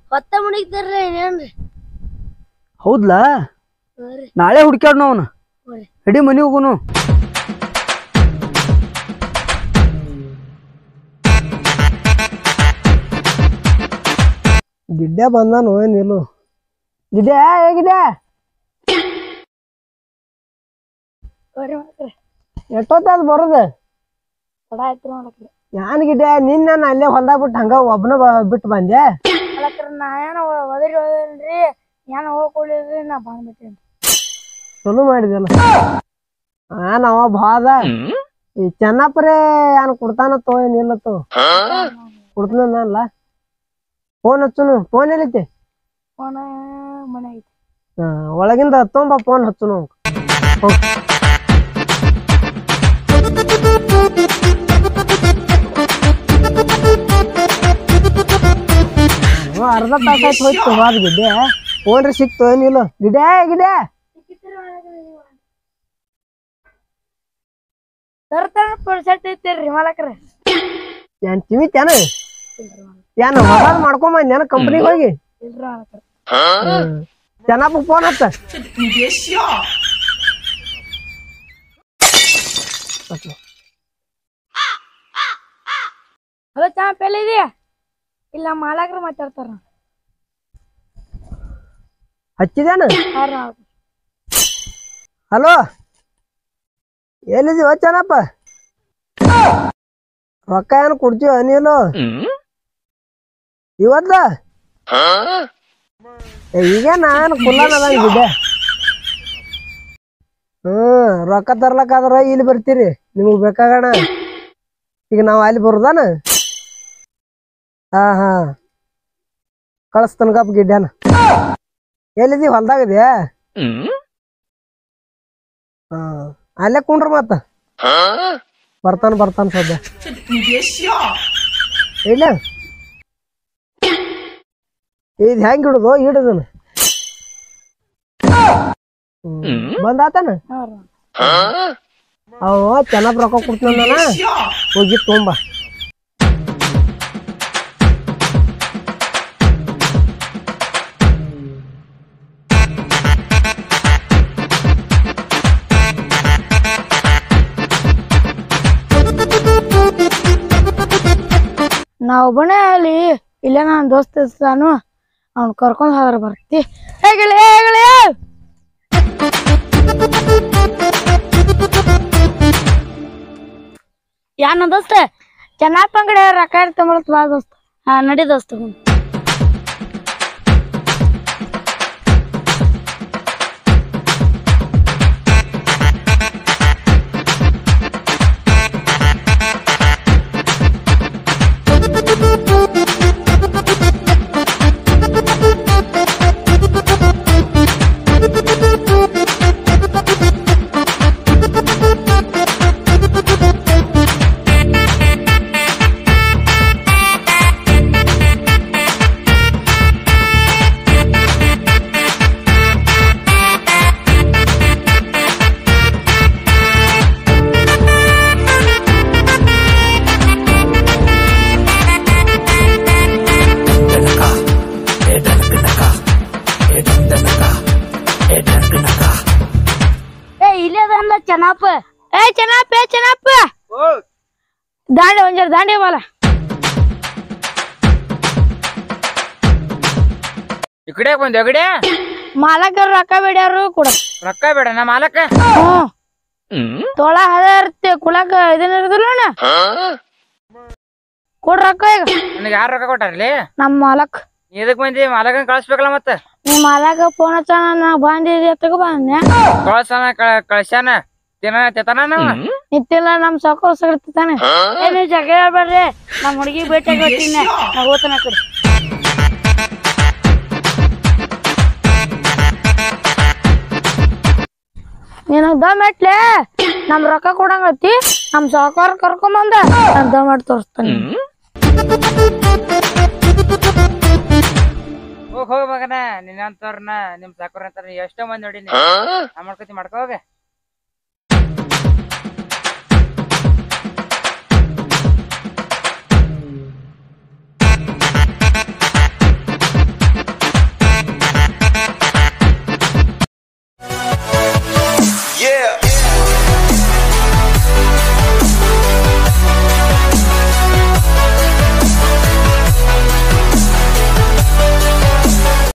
ಹೊತ್ತ ಮುಡಿತಾರ್ರಿ ಏನೇನ್ರಿ ಹೌದ್ಲಾ ಹ್ಞೂ ರೀ ನಾಳೆ ಹುಡ್ಕ್ಯಾಡ್ ಅವನು ಹ್ಞೂ ರೀ ನಡಿ ಮನಿ ಹೋಗುನು ಗಿಡ್ಡೆ ಬಂದಾನು ಏನಿಲ್ಲ ಗಿಡ್ಡೆ ಹೇಗಿದೆ ಬರ್ರಿ ಮಾಡ್ರಿ ಎಷ್ಟೊತ್ತದ ಬರೋದು ತಡ ಆಯ್ತು ಮಾಡಕ್ರಿ ಯಾನ್ ಗಿಡ್ಡೆ ನಿನ್ನ ನಾನು ಅಲ್ಲೇ ಹೊಲ್ದಾಗ ಬಿಟ್ಟು ಹಂಗ ಒಬ್ಬನ ಬಿಟ್ಟು ಬಂದೆ ಮಾಡಕ್ರಿ ನಾ ಏನೋ ಒದರಿ ಹೋದನ್ರಿ ಏನು ಹೋಗ್ಕೊಳ್ಳಿದ್ರಿ ನಾ ಬಂದ್ಬಿಟ್ಟೇನಿ ಚಲೋ ಮಾಡಿದಲ್ಲ ಆ ನಾವ ಬಾದ ಈ ಚೆನ್ನಪ್ಪರೇ ಏನ್ ಕೊಡ್ತಾನತ್ತೋ ಏನಿಲ್ಲತ್ತೋ ಕೊಡ್ತಾನಲ್ಲ ಫೋನ್ ಹಚ್ಚುನು ಫೋನ್ ಎಲ್ಲೈತಿ ಫೋನ ಮನೆ ಐತಿ ಹಾ, ಒಳಗಿಂದ ತೊಂಬ ಫೋನ್ ಹಚ್ಚುನು ಹೋಗ್. ಓ, ಅರ್ಧ ತಾಸ ಆಯ್ತು ಹೋಯ್ತು ಹೋದ ಗಿಡ್ಡೆ ಫೋನ್ ರೀ ಸಿಕ್ತು ಏನಿಲ್ಲ ಗಿಡ್ಡೆ ಗಿಡ್ಡೆ ತರ್ತಾನ ಪರ್ಸೆಂಟ್ ಐತಿರ್ರಿ ಮಾಲಕ್ರ ಏನ್ ತಿಮಿತ್ಯಾನ ಏನ್ ಮೊಬೈಲ್ ಮಾಡ್ಕೊಂಬಂದ್ ಏನ ಕಂಪ್ನಿಗೆ ಹೋಗಿ ಇಲ್ರಿ ಮಾಲಕ್ರ ಚೆನ್ನಪ್ಪ ಫೋನ್ ಹಚ್ಚ ಹಲೋ ಚಾ ಪೆಲ್ಲ ಇದೆಯಾ ಇಲ್ಲ ಮಾಲಕ್ರ ಮಾತಾಡ್ತಾರ ಹಚ್ಚಿದೇನ ಹಾರ ಹಲೋ ಎಲ್ಲಿದೀವ ಚೆನ್ನಪ್ಪ ರೊಕ್ಕ ಏನು ಕೊಡ್ತೀವ ನೀನು ಇವತ್ತ ಏ, ಈಗ ನಾನು ಕುಲ್ಲನದಂಗ ಬಿಡ್ಡೆ ಹ್ಮ್ ರೊಕ್ಕ ತರ್ಲಕ್ಕಾದ್ರ ಇಲ್ಲಿ ಬರ್ತೀರಿ ನಿಮಗ್ ಬೇಕಾಗಣ ಈಗ ನಾವ್ ಅಲ್ಲಿ ಬರುದಾನ ಹಾ ಹಾ ಕಳಿಸ್ತನಕಪ್ಪ ಗಿಡ್ಡ್ಯಾನ ಎಲ್ಲಿದಿ ಹೊಲ್ದಾಗದ್ಯಾ ಹಾ ಅಲ್ಲೇ ಕುಂಡ್ರ ಮತ್ತ ಬರ್ತಾನ ಬರ್ತಾನ ಸದ್ಯ ಇಲ್ಲ ಇದ್ ಹೆಂಗ್ ಹಿಡುದು ಹಿಡುದನ ಬಂದಾತನ ಹಾರ ಅವ ಚೆನ್ನಾಗ್ ರೊಕ್ಕ ಕೊಡ್ತಾನ ಹೋಗಿ ತೊಂಬ ನಾ ಒಬ್ಬನೇ ಅಲ್ಲಿ ಇಲ್ಲೇ ನನ್ನ ದೋಸ್ತ ಇರ್ತಾನು ಅವ್ನ್ ಕರ್ಕೊಂಡ್ ಹೋದ್ರ ಬರ್ತಿ ಹೇಗಿಳಿ ಹೇಗಿಳಿ ಯಾನ ದೋಸ್ತ ಚೆನ್ನಾಗ್ ಅಂಗಡಿ ರೊಕ್ಕ ಇರ್ತಂಬಳತ್ ಬಾ ದೋಸ್ತ ಹಾ ನಡಿ ದೋಸ್ತ ಹ್ಞೂ ಏ ಇಲ್ಲೇ ಅಲ್ಲ ಚೆನ್ನಪ್ಪ ಏ ಚೆನ್ನಪ್ಪ ಏ ಚೆನ್ನಪ್ಪ ದಾಂಡೆ ಒಂಜರ ದಾಂಡೆ ಬಾಲ ಈ ಕಡೆ ಬಂದೆ ಕಡೆ ಮಾಲಕರು ರೊಕ್ಕ ಬೇಡ್ಯಾರು ಕೊಡ ರೊಕ್ಕ ಬೇಡ ನಾ ಮಾಲಕ ಹ್ಮ್ ತೋಳ ಹದ ಇರುತ್ತೆ ಕುಳಕ ಇದನ್ನ ಇರುದಿಲ್ಲ ಕೊಡ್ ರೊಕ್ಕ ಈಗ ನನಗೆ ಯಾರು ರೊಕ್ಕ ಕೊಟ್ಟಾರ್ಲಿ ನಮ್ಮ ಮಾಲಕ್ ನೀ ಎದಕ್ ಬಂದಿ ಮಾಲಕನ್ ಕಳಿಸ್ಬೇಕಲ್ಲ ಮತ್ತ ನಿಮ್ಮ ಮಾಲಕ ಫೋನ್ ಹಚ್ಚಾನ ನಾ ಬಂದಿದ್ದೆ ತಗೋ ಬಂದೆ ಕಳ್ಸನ ಕಳ್ಸ್ಯಾನ ದಿನ ತೆತಾನ ನಾವ ನಿತ್ತಿಲ್ಲ ನಮ್ ಸಾಕೋರ್ ಸಿಗತ್ತಾನೆ ಏ ನೀವ್ ಜಗಳ ಆಡ್ಬೇಡ್ರಿ ನಮ್ ಹುಡುಗಿ ಭೇಟಿ ಆಗಿರ್ತೀನಿ ನಾ ಹೋಗ್ತಾನ ಆ ಕಡೆ ನೀನು ದಮ್ ಇಟ್ಲೆ ನಮ್ ರೊಕ್ಕ ಕೊಡಂಗತಿ ನಮ್ ಸಾಕೋರ್ ಕರ್ಕೊಂಬಂದ ನಾನ್ ದಮ್ ಇಟ್ ತೋರಿಸ್ತಾನೆ ಹೋಗ್ ಹೋಗ್ ಮಗನ ನಿನ್ನಂತವ್ರನ್ನ ನಿಮ್ ಸಾಕೋರ್ ಅಂತಾರ ಎಷ್ಟೋ ಮಂದಿ ನೋಡಿನಿ ನಾ ಮಾಡ್ಕೊತಿ ಮಾಡ್ಕೋ ಹೋಗ